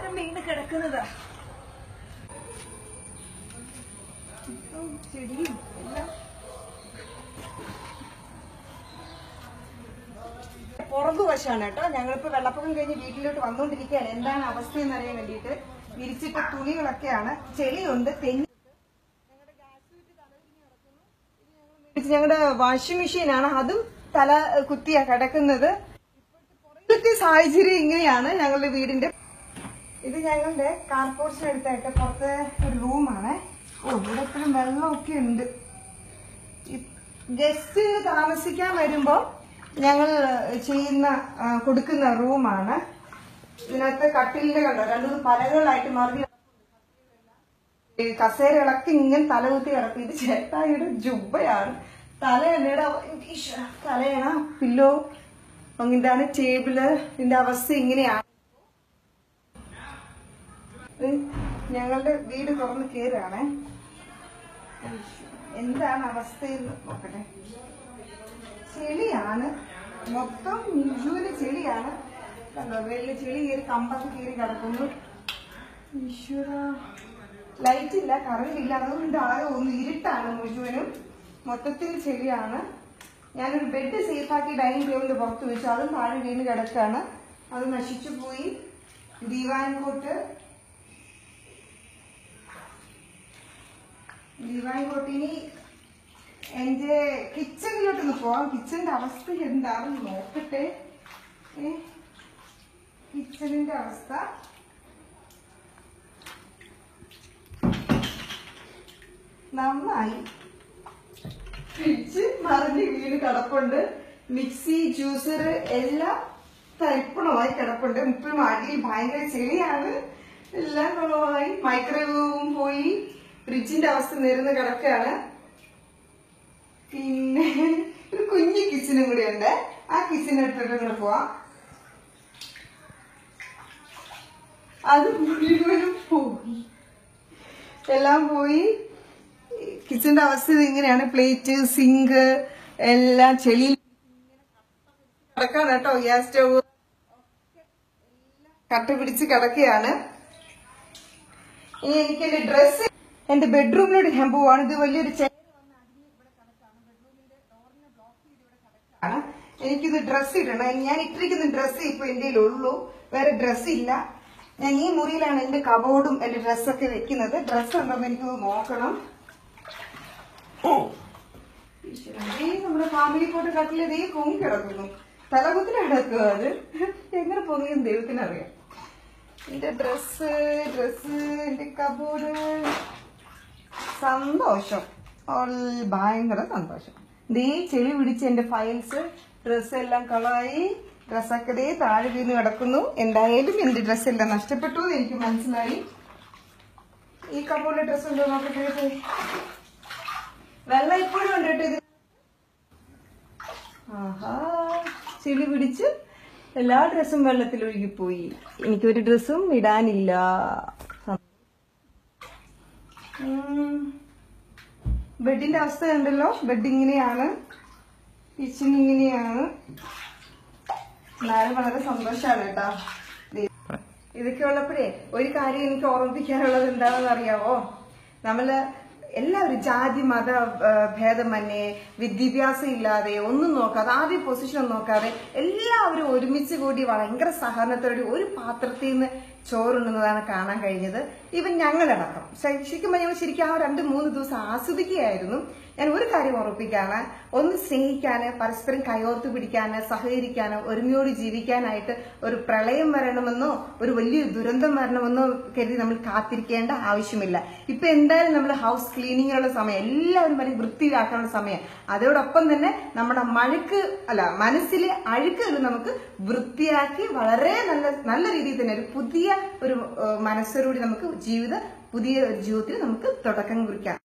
എല്ലാം വീണ് കിടക്കുന്നതാ ഉം, ചെടിയും എല്ലാം പുറകു വശമാണ് കേട്ടോ ഞങ്ങളിപ്പോ വെള്ളപ്പൊക്കം കഴിഞ്ഞ് വീട്ടിലോട്ട് വന്നുകൊണ്ടിരിക്കുകയാണ് എന്താണ് അവസ്ഥ എന്ന് അറിയാൻ വേണ്ടിയിട്ട് വിരിച്ചിട്ട തുണികളൊക്കെയാണ് ചെളിയുണ്ട് തെങ്ങ് ഞങ്ങളുടെ വാഷിംഗ് മെഷീനാണ് അതും തല കുത്തിയാ കിടക്കുന്നത് ഇപ്പോഴത്തെ സാഹചര്യം ഇങ്ങനെയാണ് ഞങ്ങളുടെ വീടിന്റെ ഇത് ഞങ്ങളുടെ കാർപോർട്സിന് അടുത്തായിട്ട് പുറത്തെ ഒരു റൂമാണ് ഓ ഇവിടെ എപ്പോഴും വെള്ളമൊക്കെ ഉണ്ട് ഗസ്റ്റ് താമസിക്കാൻ വരുമ്പോ ഞങ്ങൾ ചെയ്യുന്ന ആ, കൊടുക്കുന്ന റൂമാണ് ഇതിനകത്ത് കട്ടിലിന്റെ കണ്ടോ രണ്ടു പലകളായിട്ട് മറിഞ്ഞ് ഈ കസേരകളൊക്കെ ഇങ്ങനെ തലകുത്തി കിടക്കും ഇത് ചേട്ടായിയുടെ ജുബയാണ് തലയണയുടെ ഈശ്വര തലയണ പില്ലോ ഇതാണ് ടേബിള് ഇതിന്റെ അവസ്ഥ ഇങ്ങനെയാണ് ഇത് ഞങ്ങളുടെ വീട് തുറന്ന് കയറുകയാണേ എന്താണ് അവസ്ഥയെന്ന് നോക്കട്ടെ ചെളിയാണ് മൊത്തം മുഴുവന് ചെളിയാണ് കണ്ടോ വെള്ളി ചെളി കയറി കമ്പൊക്കെ കയറി കിടക്കുന്നു ഈശ്വര ലൈറ്റ് ഇല്ല കറണ്ട് ഇല്ല അതുകൊണ്ട് ആകെ ഒന്ന് ഇരുട്ടാണ് മുഴുവനും മൊത്തത്തിൽ ചെളിയാണ് ഞാനൊരു ബെഡ് സേഫാക്കി ഡൈനിങ് ടേബിളിന്റെ പുറത്ത് വെച്ചു അതും താഴെ വീണ് കിടക്കാണ് അത് നശിച്ചു പോയി ദീവാൻ കോട്ട് ദീവാൻ കോട്ടിനി എന്റെ കിച്ചണിലോട്ടൊന്ന് പോവാം കിച്ചണിന്റെ അവസ്ഥ എന്താണെന്ന് നോക്കട്ടെ ഏ കിച്ചണിന്റെ അവസ്ഥ നന്നായി ഫ്രിഡ്ജ് മറിഞ്ഞ് വീണ് കിടപ്പുണ്ട് മിക്സി ജ്യൂസർ എല്ലാം തരിപ്പണമായി കിടപ്പുണ്ട് മുപ്പും അടിയിൽ ഭയങ്കര ചെളിയാണ് എല്ലാം കുളമായി മൈക്രോവേവും പോയി ഫ്രിഡ്ജിന്റെ അവസ്ഥ നിരന്ന് കിടക്കുകയാണ് പിന്നെ ഒരു കുഞ്ഞു കിച്ചനും കൂടി ഉണ്ട് ആ കിച്ചനടുത്തോട്ട് കൂടെ പോവാം അത് മുഴുവനും പോയി എല്ലാം പോയി കിച്ചന്റെ അവസ്ഥ ഇത് ഇങ്ങനെയാണ് പ്ലേറ്റ് സിങ്ക് എല്ലാം ചെളിയിൽ കിടക്കാണ് കേട്ടോ ഗ്യാസ് സ്റ്റവ് കട്ട പിടിച്ച് കിടക്കുകയാണ് ഇനി എനിക്ക് എന്റെ ഡ്രസ്സ് എന്റെ ബെഡ്റൂമിലോട്ട് ഞാൻ പോവാണ് ഇത് വലിയൊരു ചെയർ ആണ് എനിക്കിത് ഡ്രസ്സ് ഇടണം ഞാൻ ഇട്ടിരിക്കുന്ന ഡ്രസ്സ് ഇപ്പൊ എന്റെ ഉള്ളൂ വേറെ ഡ്രസ്സ് ഇല്ല ഞാൻ ഈ മുറിയിലാണ് എന്റെ കബോർഡും എന്റെ ഡ്രസ്സൊക്കെ വെക്കുന്നത് ഡ്രസ്സ് ഉണ്ടെന്ന് എനിക്ക് നോക്കണം ഈശ്വരാ, ദേ നമ്മുടെ ഫാമിലി ഫോട്ടോ കട്ടില് ദേ പൊങ്ങി കിടക്കുന്നു തലകുത്തിൽ കിടക്കുക അത് എങ്ങനെ പൊങ്ങിയും ദൈവത്തിനറിയാം എന്റെ ഡ്രസ്സ് ഡ്രസ്സ് എന്റെ കബോർഡ് സന്തോഷം ഓൾ ഭയങ്കര സന്തോഷം ദേ ചെളി പിടിച്ച് എന്റെ ഫയൽസ് ഡ്രസ്സ് എല്ലാം കളായി ഡ്രസ്സൊക്കെ ദേ താഴെ വീണ് കിടക്കുന്നു എന്തായാലും എന്റെ ഡ്രസ്സ് എല്ലാം നഷ്ടപ്പെട്ടു എന്ന് എനിക്ക് മനസ്സിലായി ഈ കബോർഡിലെ ഡ്രസ്സ് ഉണ്ടോ നോക്കട്ടെ ദേ. വെള്ളം ഇപ്പോഴും ഉണ്ട് കേട്ടോ ഇത് ആഹാ ചെളി പിടിച്ച് എല്ലാ ഡ്രസ്സും വെള്ളത്തിൽ ഒഴുകിപ്പോയി എനിക്കൊരു ഡ്രസ്സും ഇടാനില്ല ഉം. ബെഡിന്റെ അവസ്ഥ കണ്ടല്ലോ ബെഡ് ഇങ്ങനെയാണ് കിച്ചൺ ഇങ്ങനെയാണ് എന്നാലും വളരെ സന്തോഷാണ് കേട്ടാ ദേ, ഇതൊക്കെ ഉള്ളപ്പോഴേ ഒരു കാര്യം എനിക്ക് ഓർമ്മിപ്പിക്കാനുള്ളത് എന്താണെന്ന് അറിയാവോ നമ്മള് എല്ലാവരും ജാതി മത ആ, ഭേദമന്യേ വിദ്യാഭ്യാസം ഇല്ലാതെ ഒന്നും നോക്കാതെ ആദ്യ പൊസിഷൻ നോക്കാതെ എല്ലാവരും ഒരുമിച്ച് കൂടി ഭയങ്കര സഹകരണത്തോടെ ഒരു പാത്രത്തിൽ നിന്ന് ചോറുണ്ണുന്നതാണ് കാണാൻ കഴിഞ്ഞത് ഇവൻ ഞങ്ങളടക്കം ശ- ശരിക്കും പറഞ്ഞാൽ ശരിക്കും ആ രണ്ട് മൂന്ന് ദിവസം ആസ്വദിക്കുകയായിരുന്നു ഞാൻ ഒരു കാര്യം ഉറപ്പിക്കാണ് ഒന്ന് സ്നേഹിക്കാന് പരസ്പരം കയോർത്ത് പിടിക്കാന് സഹകരിക്കാന് ഒരുമയോട് ജീവിക്കാനായിട്ട് ഒരു പ്രളയം വരണമെന്നോ ഒരു വലിയൊരു ദുരന്തം വരണമെന്നോ കരുതി നമ്മൾ കാത്തിരിക്കേണ്ട ആവശ്യമില്ല ഇപ്പൊ എന്തായാലും നമ്മൾ ഹൗസ് ക്ലീനിങ്ങിനുള്ള സമയം എല്ലാവരും പറയും വൃത്തിയിലാക്കാനുള്ള സമയം അതോടൊപ്പം തന്നെ നമ്മുടെ മഴുക്ക് അല്ല മനസ്സിലെ അഴുക്കുകൾ നമുക്ക് വൃത്തിയാക്കി വളരെ നല്ല നല്ല രീതിയിൽ തന്നെ ഒരു പുതിയ ഒരു ഏഹ്, മനസ്സോടുകൂടി നമുക്ക് ജീവിത പുതിയ ഒരു ജീവിതത്തിൽ നമുക്ക് തുടക്കം കുറിക്കാം